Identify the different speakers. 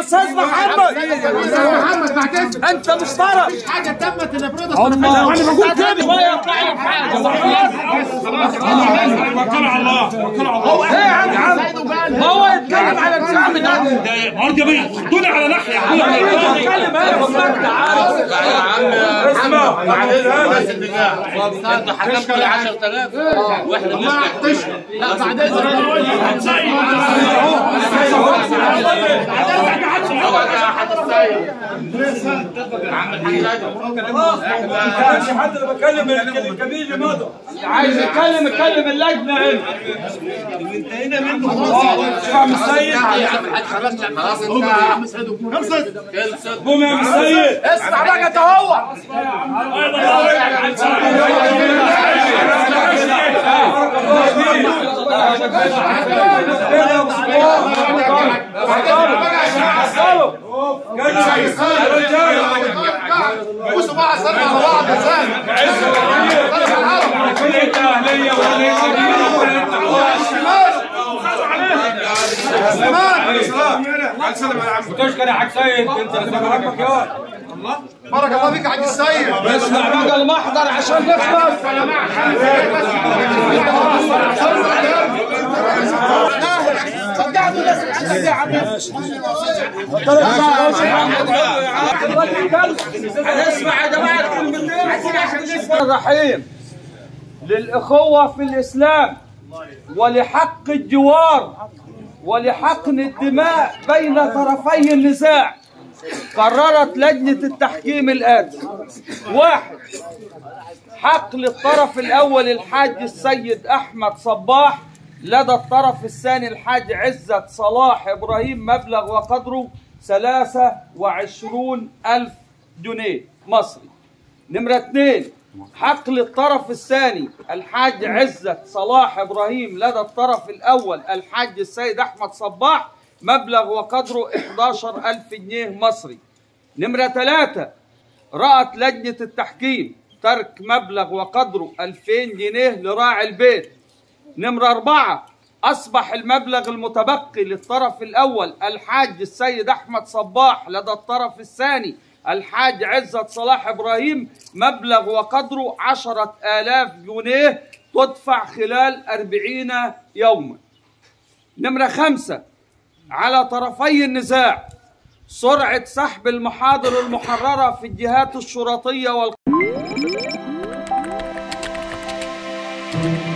Speaker 1: استاذ محمد
Speaker 2: محمد بعتذر
Speaker 1: انت مش طرف
Speaker 2: مفيش حاجه تمت الا برضا
Speaker 1: الله انا بقول كده ما يطلع
Speaker 3: توكلوا على الله توكلوا على الله
Speaker 1: هو ايه يا عم ما هو يتكلم على الشعب ده
Speaker 3: برضه بقى خدوني على ناحيه
Speaker 1: يتكلم ايه بس ما انت عارف اسمع
Speaker 4: انت حكمت لي 10000 واحنا بنسمع
Speaker 2: لا بعد اذنك
Speaker 1: مش حد اللي بكلم الكبير اللي مضى عايز يتكلم يتكلم اللجنه هنا انتهينا منه خلاص السيد
Speaker 4: خلاص انت
Speaker 2: خلصت
Speaker 1: قوم يا عم السيد
Speaker 2: اسمع بقى انت هو بصوا بقى سلم على بعض يا سلم
Speaker 1: تشكر يا حاج سيد انت سببك يا
Speaker 2: بارك الله فيك يا حاج السيد
Speaker 1: اسمع بقى المحضر عشان نخلص هنسمع يا جماعه كلمتين الرحيم للاخوه في الاسلام ولحق الجوار ولحقن الدماء بين طرفي النزاع قررت لجنة التحكيم الآتي واحد حق للطرف الأول الحاج السيد أحمد صباح لدى الطرف الثاني الحاج عزت صلاح إبراهيم مبلغ وقدره ثلاثة وعشرون ألف جنيه مصري نمرة اثنين حق للطرف الثاني الحاج عزت صلاح إبراهيم لدى الطرف الأول الحاج السيد أحمد صباح مبلغ وقدره 11 ألف جنيه مصري نمرة ثلاثة رأت لجنة التحكيم ترك مبلغ وقدره 2000 جنيه لراعي البيت نمرة أربعة أصبح المبلغ المتبقي للطرف الأول الحاج السيد أحمد صباح لدى الطرف الثاني الحاج عزت صلاح إبراهيم مبلغ وقدره عشرة آلاف جنيه تدفع خلال أربعين يوما نمرة خمسة على طرفي النزاع سرعة سحب المحاضر المحررة في الجهات الشرطية وال